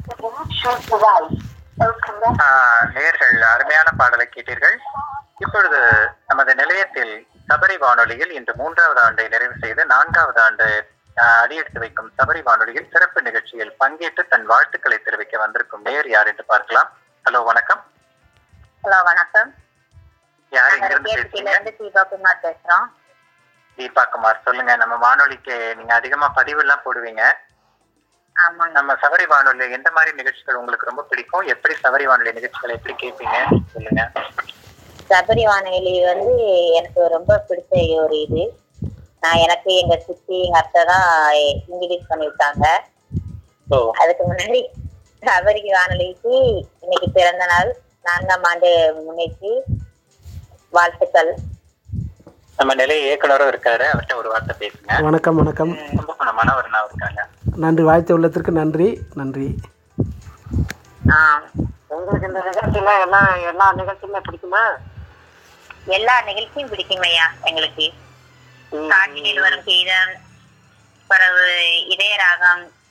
ஆஹ் நேயர்கள் அருமையான பாடலை கேட்டீர்கள் இப்பொழுது நமது நிலையத்தில் சபரி வானொலியில் இன்று மூன்றாவது ஆண்டை நிறைவு செய்து நான்காவது ஆண்டு ஆஹ், அடியெடுத்து வைக்கும் சபரி வானொலியில் சிறப்பு நிகழ்ச்சியில் பங்கேற்று தன் வாழ்த்துக்களை தெரிவிக்க வந்திருக்கும் நேயர் யார் என்று பார்க்கலாம் ஹலோ வணக்கம் ஹலோ வணக்கம் யார் நாங்க எங்கிருந்து கேபிசில பேசுறீங்க இருந்து தீபாகுமார் பேசுறோம் தீபா குமார் சொல்லுங்க நம்ம வானொலிக்கு நீங்க அதிகமா பதிவு எல்லாம் போடுவீங்க ஆமாங்க நம்ம சபரி வானொலி எந்த மாதிரி நிகழ்ச்சிகள் உங்களுக்கு ரொம்ப பிடிக்கும் எப்படி சபரி வானொலி நிகழ்ச்சிகளை எப்படி கேட்பீங்க சொல்லுங்க சபரி வானொலி வந்து எனக்கு ரொம்ப பிடிச்ச ஒரு இது நான் எனக்கு எங்க சித்தி எங்க அத்தை தான் இன்ட்ரடியூஸ் பண்ணிவிட்டாங்க ஓ அதுக்கு முன்னாடி சபரி வானொலிக்கு இன்னைக்கு பிறந்த நாள் நான்காம் ஆண்டு முன்னிட்டு வாழ்த்துக்கள் நம்ம நிலைய இயக்குனரும் இருக்காரு அவர்கிட்ட ஒரு வார்த்தை பேசுங்க வணக்கம் வணக்கம் கும்பகோணம் மனோகரனா இருக்காங்க நன்றி வாழ்த்து உள்ளத்திற்கு நன்றி நன்றி ஆஹ் உங்களுக்கு இந்த நிகழ்ச்சியில எல்லா எல்லா நிகழ்ச்சியுமே பிடிக்குமா எல்லா நிகழ்ச்சியும் பிடிக்கும் ஐயா எங்களுக்கு காற்றினில் வரும் கீதம் பிறகு இதய ராகம்